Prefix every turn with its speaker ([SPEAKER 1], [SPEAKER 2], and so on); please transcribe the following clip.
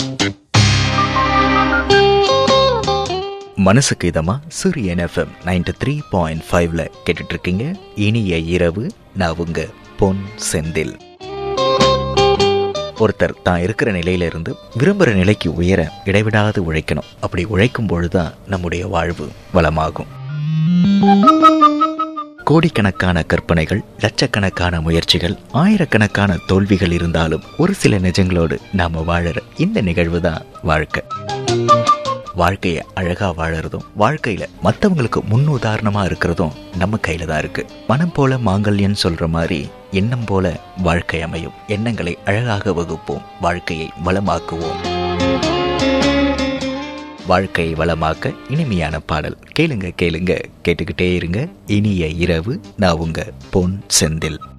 [SPEAKER 1] மனசுக்கு இதமா சூரியன் எஃப்எம் நைன்டி த்ரீ பாயிண்ட் ஃபைவ்ல கேட்டுட்டு இருக்கீங்க இனிய இரவு நான் உங்க பொன் செந்தில் ஒருத்தர் தான் இருக்கிற நிலையில இருந்து விரும்புகிற நிலைக்கு உயர இடைவிடாது உழைக்கணும் அப்படி உழைக்கும் பொழுதுதான் நம்முடைய வாழ்வு வளமாகும் கோடிக்கணக்கான கற்பனைகள் லட்சக்கணக்கான முயற்சிகள் ஆயிரக்கணக்கான தோல்விகள் இருந்தாலும் ஒரு சில நிஜங்களோடு நாம வாழற இந்த நிகழ்வு தான் வாழ்க்கை வாழ்க்கையை அழகா வாழறதும் வாழ்க்கையில மற்றவங்களுக்கு முன் உதாரணமா இருக்கிறதும் நம்ம கையில தான் இருக்கு மனம் போல மாங்கல்யன்னு சொல்ற மாதிரி எண்ணம் போல வாழ்க்கை அமையும் எண்ணங்களை அழகாக வகுப்போம் வாழ்க்கையை வளமாக்குவோம் வாழ்க்கையை வளமாக்க இனிமையான பாடல் கேளுங்க கேளுங்க கேட்டுக்கிட்டே இருங்க இனிய இரவு நான் உங்க பொன் செந்தில்